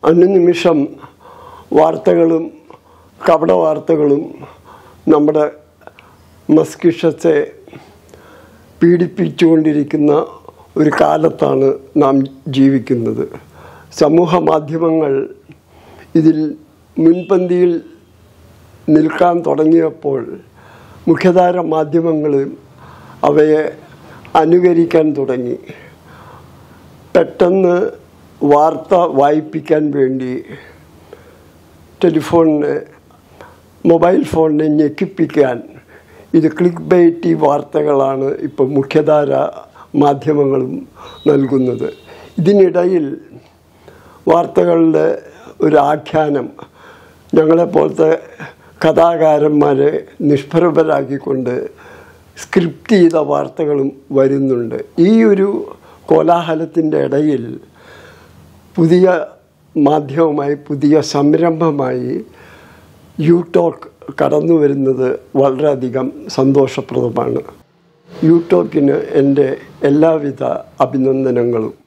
അനുനിമിഷം വാർത്തകളും കപട വാർത്തകളും നമ്മുടെ മസ്തിഷ്കത്തെ പീഡിപ്പിച്ചുകൊണ്ടിരിക്കുന്ന ഒരു കാലത്താണ് നാം ജീവിക്കുന്നത് സമൂഹ മാധ്യമങ്ങൾ ഇതിൽ മുൻപന്തിയിൽ നിൽക്കാൻ തുടങ്ങിയപ്പോൾ മുഖ്യധാര മാധ്യമങ്ങളും അവയെ അനുകരിക്കാൻ തുടങ്ങി പെട്ടെന്ന് വാർത്ത വായിപ്പിക്കാൻ വേണ്ടി ടെലിഫോണിനെ മൊബൈൽ ഫോണിനെ ഞെക്കിപ്പിക്കാൻ ഇത് ക്ലിക്ക് ബൈറ്റി വാർത്തകളാണ് ഇപ്പോൾ മുഖ്യധാര മാധ്യമങ്ങളും നൽകുന്നത് ഇതിനിടയിൽ വാർത്തകളുടെ ഒരു ആഖ്യാനം ഞങ്ങളെപ്പോലത്തെ കഥാകാരന്മാരെ നിഷ്പ്രഭരാക്കിക്കൊണ്ട് സ്ക്രിപ്റ്റ് ചെയ്ത വാർത്തകളും വരുന്നുണ്ട് ഈ ഒരു കോലാഹലത്തിൻ്റെ ഇടയിൽ പുതിയ മാധ്യമമായി പുതിയ സംരംഭമായി യൂടോക്ക് കടന്നു വരുന്നത് വളരെയധികം സന്തോഷപ്രദമാണ് യൂടോക്കിന് എൻ്റെ എല്ലാവിധ അഭിനന്ദനങ്ങളും